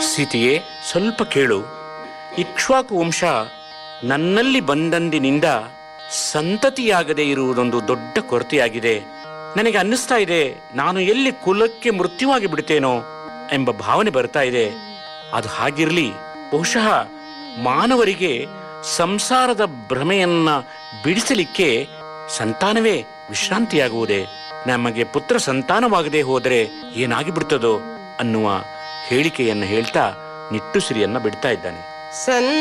ಸೀತೆಯೇ ಸ್ವಲ್ಪ ಕೇಳು ಇಕ್ಷ್ವಾಕು ವಂಶ ನನ್ನಲ್ಲಿ ಬಂದಂದಿನಿಂದ ಸಂತತಿಯಾಗದೇ ಇರುವುದೊಂದು ದೊಡ್ಡ ಕೊರತೆಯಾಗಿದೆ ನನಗೆ ಅನ್ನಿಸ್ತಾ ಇದೆ ನಾನು ಎಲ್ಲಿ ಕುಲಕ್ಕೆ ಮೃತ್ಯುವಾಗಿ ಬಿಡ್ತೇನೋ ಎಂಬ ಭಾವನೆ ಬರ್ತಾ ಇದೆ ಅದು ಹಾಗಿರ್ಲಿ ಬಹುಶಃ ಮಾನವರಿಗೆ ಸಂಸಾರದ ಭ್ರಮೆಯನ್ನ ಬಿಡಿಸಲಿಕ್ಕೆ ಸಂತಾನವೇ ವಿಶ್ರಾಂತಿಯಾಗುವುದೇ ನಮಗೆ ಪುತ್ರ ಸಂತಾನವಾಗದೆ ಹೋದರೆ ಏನಾಗಿ ಬಿಡ್ತದೋ ಅನ್ನುವ ಹೇಳಿಕೆಯನ್ನು ಹೇಳ್ತಾ ನಿಟ್ಟುಸಿರಿಯನ್ನ ಬಿಡ್ತಾ ಇದ್ದಾನೆ ಸನ್